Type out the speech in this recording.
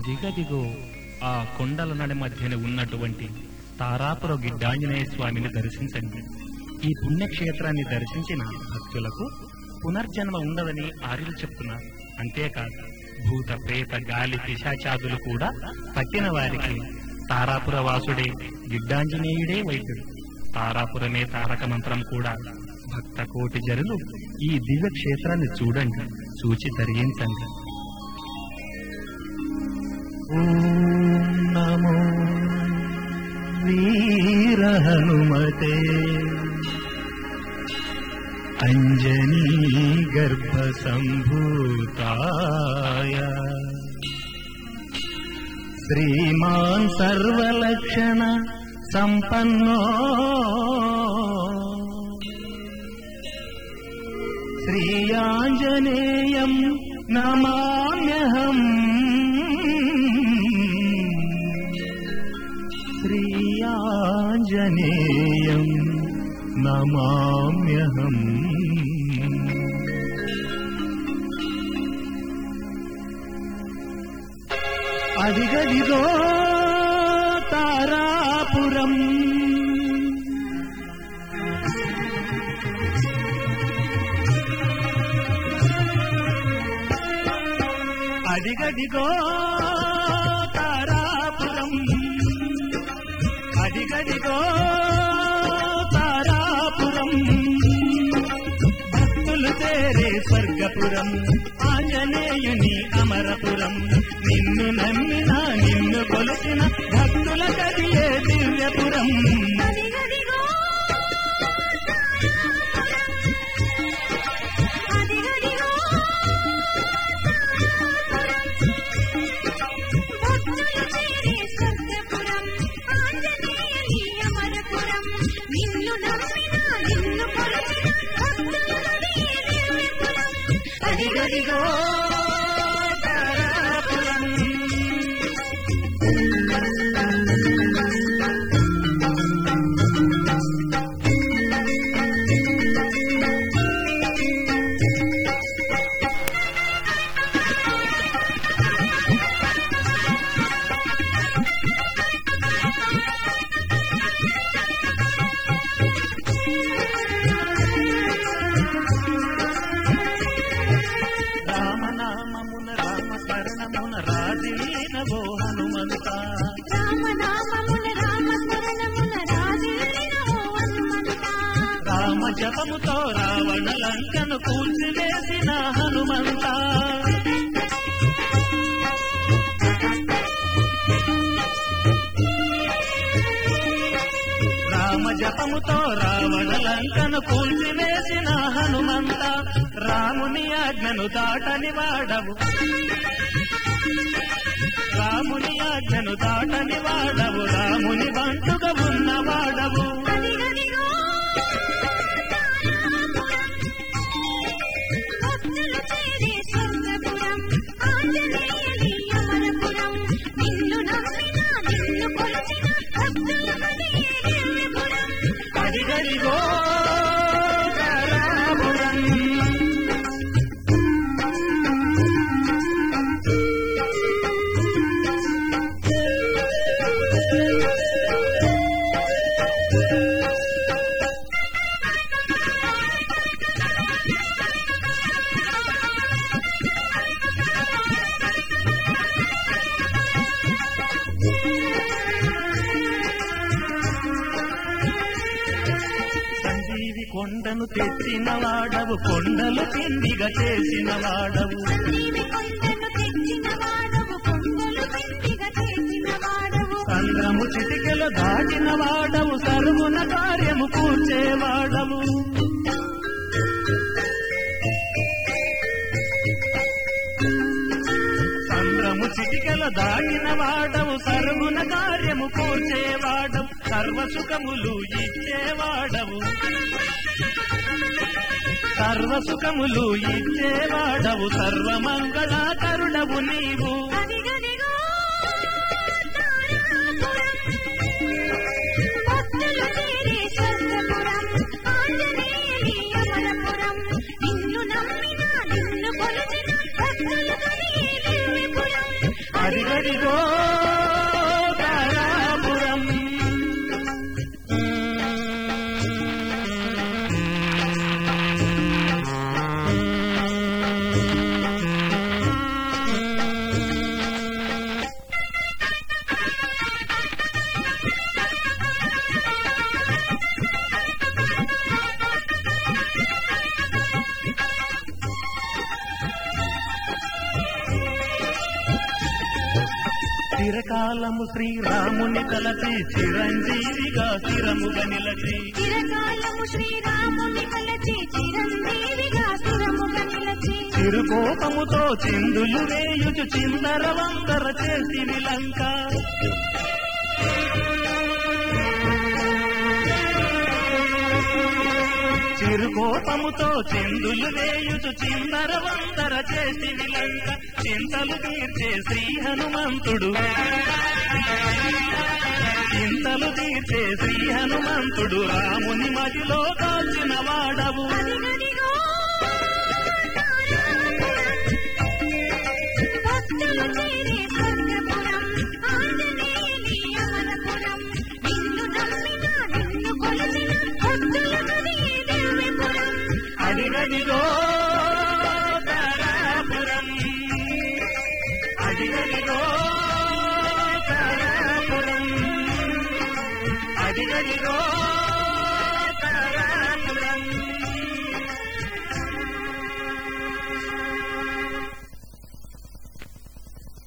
దిగదిగో ఆ కొండల నడి మధ్యన ఉన్నటువంటి తారాపుర గిడ్డాంజనేయ స్వామిని దర్శించండి ఈ పుణ్యక్షేత్రాన్ని దర్శించిన భక్తులకు పునర్జన్మ ఉండదని ఆర్యులు చెప్తున్నారు అంతేకాదు భూత ప్రేత గాలి పిశాచాదులు కూడా పట్టిన వారికి తారాపుర వాసుడే గిడ్డాంజనేయుడే వైద్యుడు తారాపురమే తారక మంత్రం కూడా భక్త కోటి జనులు ఈ దివ్య క్షేత్రాన్ని చూడండి చూచి ధరించండి ఓం నమో వీర హనుమతే అంజనీ గర్భ సంభూతాయ శ్రీమాన్ సర్వలక్షణ సంపన్నో శ్రీయాంజనేయం నమామ్యహం శ్రీయాంజనేయం నమామ్యహం అదిగదిగో తారాపురం అదిగదిగో తారాపురం అదిగదిగో తారాపురం భక్తులు చేరే స్వర్గపురం ఆంజనేయుని అమరపురం నిన్ను నమ్మిన నిన్ను కొలిచిన భక్తుల కదియే దివ్యపురం అదిగదిగో అదిగదిగో భక్తులు చేరే స్వర్గపురం ఆంజనేయుని అమరపురం నిన్ను నమ్మిన నిన్ను కొలిచిన భక్తులది దివ్యపురం అదిగదిగో తారాపురం రామనామమున రామకరణమున రాజీనవో హనుమంత రామనామమున రామస్మరణమున రాజీనవో హనుమంతా రామ జపముతో రావణ లంకను కూల్చివేసిన హనుమంత రామ జపముతో రావణ లంకను కూల్చివేసిన హనుమంత రాముని ఆజ్ఞను దాటని వాడవు రాముని ఆజ్ఞను దాటని వాడవు రాముని బంటుగా ఉన్న వాడవు అదిగదిగో భక్తులు చేరే స్వర్గపురం ఆంజనేయుని అమరపురం నిన్ను నమ్మిన నిన్ను కొలిచిన భక్తులది దివ్యపురం అడిగడిగో తారాపురం సంజీవి కొండను తెచ్చిన వాడవు కొండలు కిందిగా చేసిన వాడవు నీవి కొండను తెచ్చిన వాడవు కొండలు పిండిగా చేసిన వాడవు సంద్రము చిటికెలు దాటిన వాడవు సర్వున కార్యము కూర్చేవాడవు సంద్రము చిటికెల దాటిన వాడవు సర్వున కార్యము కూర్చేవాడవు సర్వసుఖములు ఇచ్చేవాడవు సర్వసుఖములు ఇచ్చేవాడవు సర్వమంగళాకరుడవు నీవు అదిగదిగో భక్తులు చేరే స్వర్గపురం ఆంజనేయుని అమరపురం నిన్ను నమ్మిన నిన్ను కొలిచిన భక్తులది దివ్యపురం అదిగది అదిగదిగో తారాపురం చిరకాలము శ్రీరాముని తలచి చిరంజీవిగా స్థిరముగా నిలచి చిరకాలము శ్రీరాముని కలచి చిరంజీవిగా స్థిరముగా నిలచి చిరుకోపముతో చిందులు వేయుచు చిందర వందర చేసి విలంక చిరుకోపముతో చిందులు వేయుచు చిందర వందర చేసి విలంక చింతలు తీర్చే శ్రీ హనుమంతుడు చింతలు తీర్చే శ్రీ హనుమంతుడు రాముని మదిలో కాల్చిన వాడవు అదిగదిగో భక్తులు చేరే స్వర్గపురం ఆంజనేయుని అమరపురం నిన్ను నమ్మిన నిన్ను కొలిచిన భక్తుల కదిలే దివ్యపురం అడిగడిగో తారాపురం అడిగడిగో తారాపురం అడిగడిగో